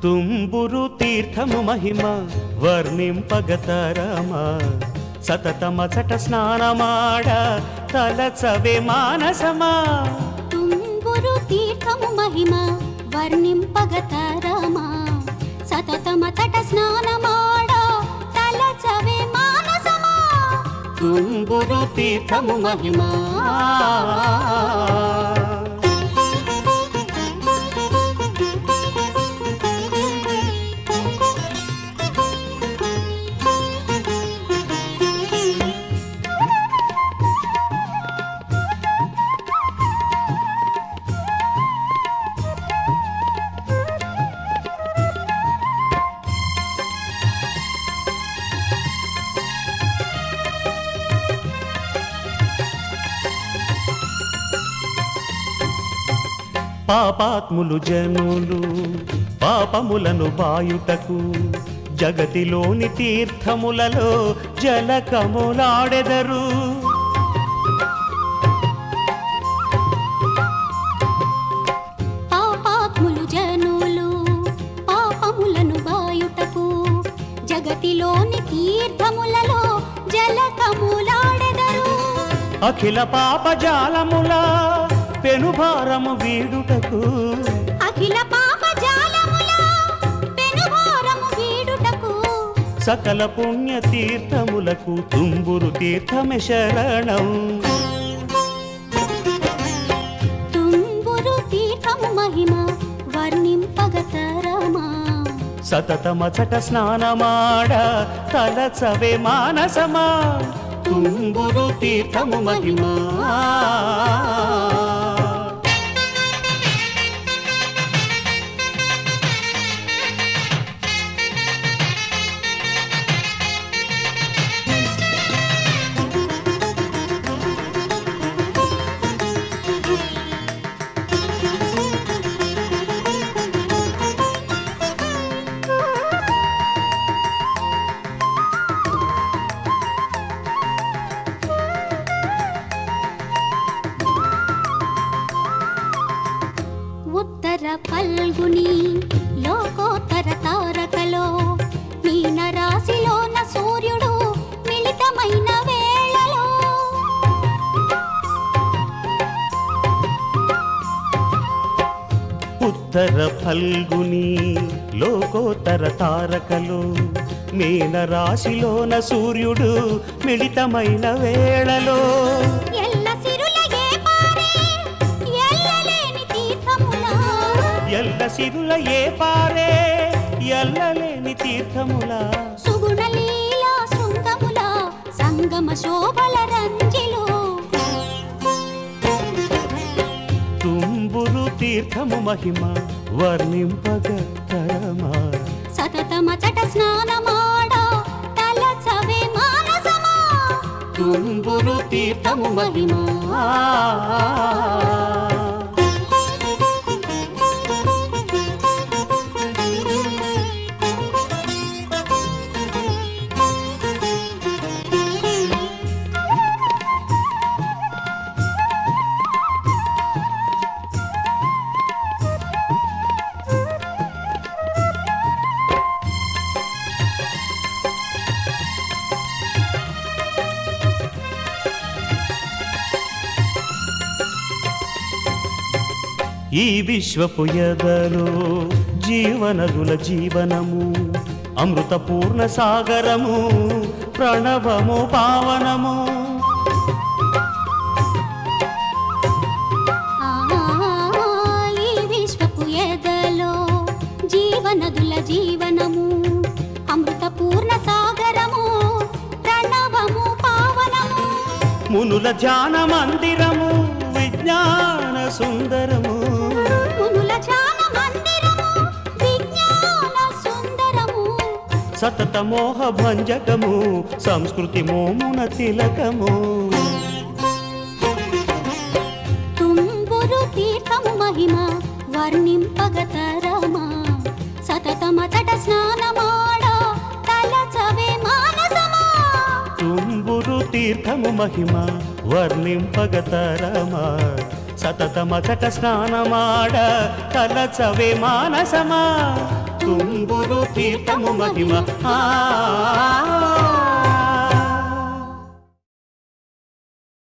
తుంబురు తీర్థము మహిమ వర్ణింపగతరమా సతతమచట స్నానమాడ తలచవే మానసమా తుంగురు తీర్థము మహిమ వర్ణింపగతరమా సతతమతట స్నానమాడ తలచవే మానసమా తుంబురు తీర్థము మహిమా పాపాత్ములు జనులు పాపములను బాయుటకు జగతిలోని తీర్థములలో జలకములాడెదరు పాపాత్ములు జనులు పాపములను బాయుటకు జగతిలోని తీర్థములలో జలకములాడెదరు అఖిల పాపజాలముల పెనుభారము వీడుటకు అఖిల పాప జాలముల పెనుభారము వీడుటకు సకల పుణ్య తీర్థములకు తుంబురు తీర్థమే శరణం తుంగురు తీర్థము మహిమ వర్ణింపగతరమా సతతమచట స్నానమాడ తలచవే మానసమా తుంబురు తీర్థము మహిమా ఉత్తర పల్గుని లోకోత్తర తారకలో మీన రాశిలోన సూర్యుడు మిళితమైన వేళలో ఉత్తర ఫల్గుని లోకోత్తర తారకలు మీన రాశిలోన సూర్యుడు మిళితమైన వేళలో ఎల్ల సిరుల ఏ పారే ఎల్లలేని తీర్థములా ఎల్ల సిరుల ఏ పారే ఎల్లలేని తీర్థములా సుగుణ లీలా శృంగముల సంగమ శోభల రంజిలో తుంబురు తీర్థము మహిమ వర్ణింపగ తరమా సతతమచట స్నానమాడ తలచవే మానసమా తుంబురు తీర్థము మహిమ ఈ విశ్వపు ఎదలో జీవనదుల జీవనము అమృత పూర్ణ సాగరము ప్రణవము పావనము ఆ, ఈ విశ్వపు ఎదలో జీవనదుల జీవనము అమృత పూర్ణ సాగరము ప్రణవము పావనము మునుల ధ్యాన మందిరము విజ్ఞాన సుందరము మునుల ధ్యాన మందిరము విజ్ఞాన సుందరము సతత మోహ భంజకము సంస్కృతి మోమున తిలకము తుంబురు తీర్థము మహిమ వర్ణింపగతరమా సతతమతట స్నానమాడ తలచవే మానసమా తుంబురు తీర్థము మహిమ వర్ణింపగతరమా సతతమచట స్నానమాడ తలచవే మానసమా తుంబురు తీర్థము మహిమ ఆ